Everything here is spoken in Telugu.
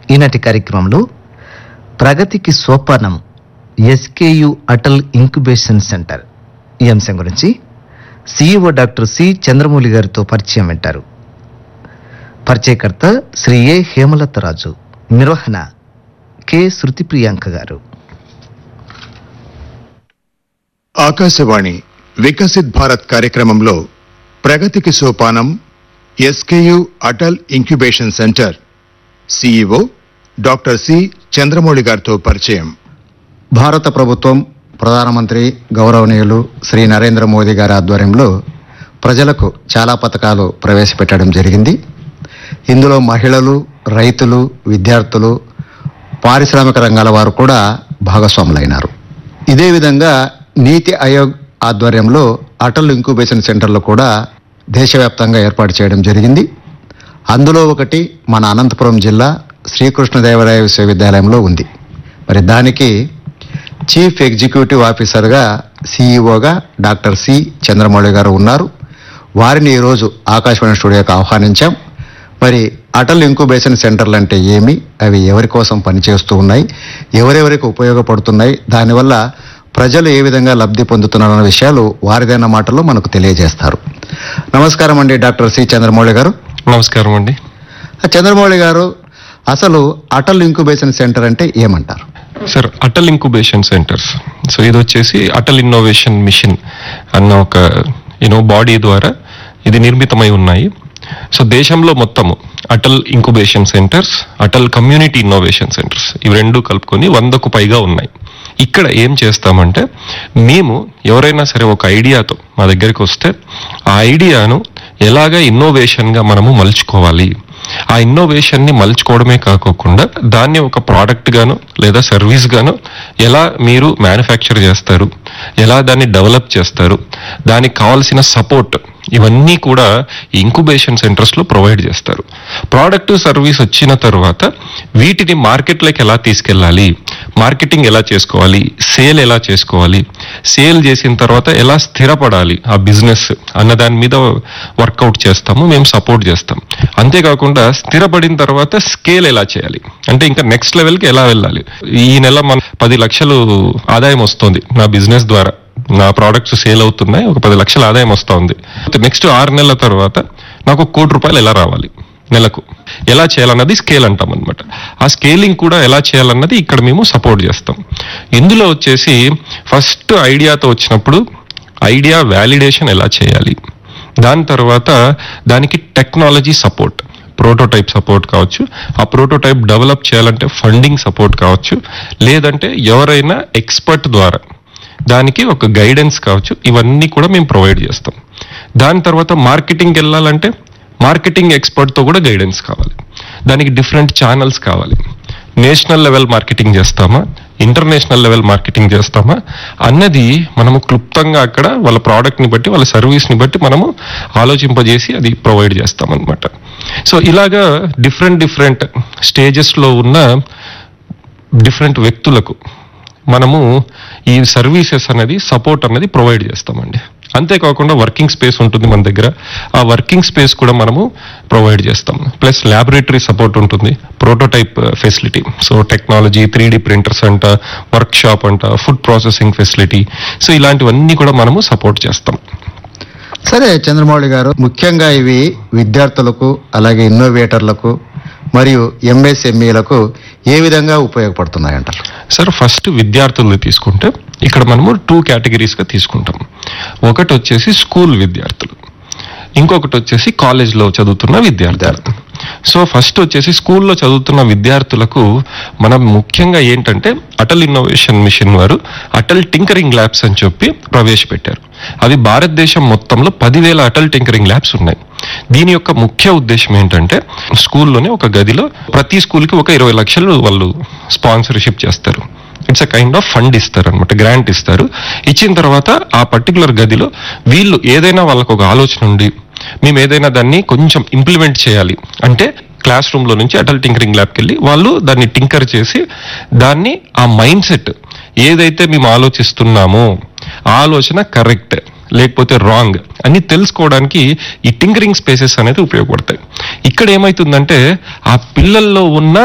ఈనాటి కార్యక్రమంలో ప్రగతికి సోపానం ఎస్కేయు అటల్ ఇంక్యుబేషన్ సెంటర్ ఈ అంశం గురించి సిఇఓ డాక్టర్ సి చంద్రమౌళి గారితో పరిచయం వింటారు పరిచయకర్త శ్రీ ఏ హేమలత రాజు నిర్వహణ కె శృతి ప్రియాంక గారు ఆకాశవాణి వికసిత్ భారత్ కార్యక్రమంలో ప్రగతికి సోపానం SKU Atal incubation centre CEO doctor C Chandramouli గారితో పరిచయం భారత ప్రభుత్వం ప్రధానమంత్రి గౌరవనీయులు శ్రీ నరేంద్ర మోదీ గారి ఆధ్వర్యంలో ప్రజలకు చాలా పథకాలు ప్రవేశపెట్టడం జరిగింది ఇందులో మహిళలు రైతులు విద్యార్థులు పారిశ్రామిక రంగాల వారు కూడా భాగస్వాములైనారు ఇదే విధంగా నీతి ఆయోగ్ ఆధ్వర్యంలో అటల్ ఇంక్యుబేషన్ సెంటర్లు కూడా దేశవ్యాప్తంగా ఏర్పాటు చేయడం జరిగింది అందులో ఒకటి మన అనంతపురం జిల్లా శ్రీకృష్ణదేవరాయ విశ్వవిద్యాలయంలో ఉంది మరి దానికి చీఫ్ ఎగ్జిక్యూటివ్ ఆఫీసర్గా సిఇఓగా డాక్టర్ సి చంద్రమౌళి గారు ఉన్నారు వారిని ఈరోజు ఆకాశవాణి స్టూడియోకి ఆహ్వానించాం మరి అటల్ ఇంక్యుబేషన్ సెంటర్లు అంటే ఏమి అవి ఎవరి కోసం పనిచేస్తూ ఉన్నాయి ఎవరెవరికి ఉపయోగపడుతున్నాయి దానివల్ల ప్రజలు ఏ విధంగా లబ్ధి పొందుతున్నారన్న విషయాలు వారిదైన మాటల్లో మనకు తెలియజేస్తారు నమస్కారం అండి డాక్టర్ సి చంద్రమౌళి గారు నమస్కారం అండి చంద్రమౌళి గారు అసలు అటల్ ఇంక్యుబేషన్ సెంటర్ అంటే ఏమంటారు sir Atal incubation centres so ఇది వచ్చేసి అటల్ ఇన్నోవేషన్ మిషన్ అన్న ఒక యూనో బాడీ ద్వారా ఇది నిర్మితమై ఉన్నాయి సో దేశంలో మొత్తము Atal incubation centres Atal community innovation centres ఇవి రెండు కలుపుకొని వందకు పైగా ఉన్నాయి ఇక్కడ ఏం చేస్తామంటే మేము ఎవరైనా సరే ఒక ఐడియాతో మా దగ్గరికి వస్తే ఆ ఐడియాను ఎలాగ ఇన్నోవేషన్గా మనము మలుచుకోవాలి ఆ ఇన్నోవేషన్ ని మలుచుకోవడమే కాకోకుండా దాన్ని ఒక ప్రోడక్ట్ గాను లేదా సర్వీస్ గాను ఎలా మీరు మ్యానుఫ్యాక్చర్ చేస్తారు ఎలా దాన్ని డెవలప్ చేస్తారు దానికి కావాల్సిన సపోర్ట్ ఇవన్నీ కూడా ఇంక్యుబేషన్ సెంటర్స్ లో ప్రొవైడ్ చేస్తారు ప్రోడక్ట్ సర్వీస్ వచ్చిన తర్వాత వీటిని మార్కెట్లోకి ఎలా తీసుకెళ్ళాలి మార్కెటింగ్ ఎలా చేసుకోవాలి సేల్ ఎలా చేసుకోవాలి సేల్ చేసిన తర్వాత ఎలా స్థిరపడాలి ఆ బిజినెస్ అన్న దాని మీద వర్కౌట్ చేస్తాము మేము సపోర్ట్ చేస్తాం అంతేకాకుండా స్థిరపడిన తర్వాత స్కేల్ ఎలా చేయాలి అంటే ఇంకా నెక్స్ట్ లెవెల్కి ఎలా వెళ్ళాలి ఈ నెల మన పది లక్షలు ఆదాయం వస్తుంది నా బిజినెస్ ద్వారా నా ప్రోడక్ట్స్ సేల్ అవుతున్నాయి ఒక పది లక్షల ఆదాయం వస్తుంది నెక్స్ట్ ఆరు నెలల తర్వాత నాకు ఒక కోటి రూపాయలు ఎలా రావాలి నెలకు ఎలా చేయాలన్నది స్కేల్ అంటాం అనమాట ఆ స్కేలింగ్ కూడా ఎలా చేయాలన్నది ఇక్కడ మేము సపోర్ట్ చేస్తాం ఇందులో వచ్చేసి ఫస్ట్ ఐడియాతో వచ్చినప్పుడు ఐడియా వ్యాలిడేషన్ ఎలా చేయాలి దాని తర్వాత దానికి టెక్నాలజీ సపోర్ట్ ప్రోటోటైప్ సపోర్ట్ కావచ్చు ఆ ప్రోటోటైప్ డెవలప్ చేయాలంటే ఫండింగ్ సపోర్ట్ కావచ్చు లేదంటే ఎవరైనా ఎక్స్పర్ట్ ద్వారా దానికి ఒక గైడెన్స్ కావచ్చు ఇవన్నీ కూడా మేము ప్రొవైడ్ చేస్తాం దాని తర్వాత మార్కెటింగ్కి వెళ్ళాలంటే మార్కెటింగ్ ఎక్స్పర్ట్తో కూడా గైడెన్స్ కావాలి దానికి డిఫరెంట్ ఛానల్స్ కావాలి నేషనల్ లెవెల్ మార్కెటింగ్ చేస్తామా ఇంటర్నేషనల్ లెవెల్ మార్కెటింగ్ చేస్తామా అన్నది మనము క్లుప్తంగా అక్కడ వాళ్ళ ప్రోడక్ట్ని బట్టి వాళ్ళ సర్వీస్ని బట్టి మనము ఆలోచింపజేసి అది ప్రొవైడ్ చేస్తాం అనమాట సో ఇలాగా డిఫరెంట్ డిఫరెంట్ స్టేజెస్లో ఉన్న డిఫరెంట్ వ్యక్తులకు మనము ఈ సర్వీసెస్ అనేది సపోర్ట్ అనేది ప్రొవైడ్ చేస్తామండి అంతేకాకుండా వర్కింగ్ స్పేస్ ఉంటుంది మన దగ్గర ఆ వర్కింగ్ స్పేస్ కూడా మనము ప్రొవైడ్ చేస్తాం ప్లస్ ల్యాబొరేటరీ సపోర్ట్ ఉంటుంది prototype facility so technology three D printers అంట వర్క్ షాప్ అంట ఫుడ్ ప్రాసెసింగ్ ఫెసిలిటీ సో ఇలాంటివన్నీ కూడా మనము సపోర్ట్ చేస్తాం సరే చంద్రమౌళి గారు ముఖ్యంగా ఇవి విద్యార్థులకు అలాగే ఇన్నోవేటర్లకు మరియు ఎంఎస్ఎంఈలకు ఏ విధంగా ఉపయోగపడుతున్నాయంటారు సార్ ఫస్ట్ విద్యార్థులు తీసుకుంటే ఇక్కడ మనము టూ కేటగిరీస్గా తీసుకుంటాం ఒకటి వచ్చేసి స్కూల్ విద్యార్థులు ఇంకొకటి వచ్చేసి కాలేజ్లో చదువుతున్న విద్యార్థులు సో ఫస్ట్ వచ్చేసి స్కూల్లో చదువుతున్న విద్యార్థులకు మనం ముఖ్యంగా ఏంటంటే అటల్ ఇన్నోవేషన్ మిషన్ వారు అటల్ టింకరింగ్ ల్యాబ్స్ అని చెప్పి ప్రవేశపెట్టారు అవి భారతదేశం మొత్తంలో పదివేల అటల్ టింకరింగ్ ల్యాబ్స్ ఉన్నాయి దీని యొక్క ముఖ్య ఉద్దేశం ఏంటంటే స్కూల్లోనే ఒక గదిలో ప్రతి స్కూల్కి ఒక ఇరవై లక్షలు వాళ్ళు స్పాన్సర్షిప్ చేస్తారు it's a kind of fund ఇస్తారు అనమాట గ్రాంట్ ఇస్తారు ఇచ్చిన తర్వాత ఆ పర్టికులర్ గదిలో వీళ్ళు ఏదైనా వాళ్ళకు ఒక ఆలోచన ఉండి మేము ఏదైనా దాన్ని కొంచెం ఇంప్లిమెంట్ చేయాలి అంటే క్లాస్ రూమ్ లో నుంచి అటల్ టింకరింగ్ ల్యాబ్కి వెళ్ళి వాళ్ళు దాన్ని టింకర్ చేసి దాన్ని ఆ మైండ్ సెట్ ఏదైతే మేము ఆలోచిస్తున్నామో ఆ ఆలోచన కరెక్ట్ లేకపోతే రాంగ్ అని తెలుసుకోవడానికి ఈ టింకరింగ్ స్పేసెస్ అనేది ఉపయోగపడతాయి ఇక్కడ ఏమైతుందంటే ఆ పిల్లల్లో ఉన్న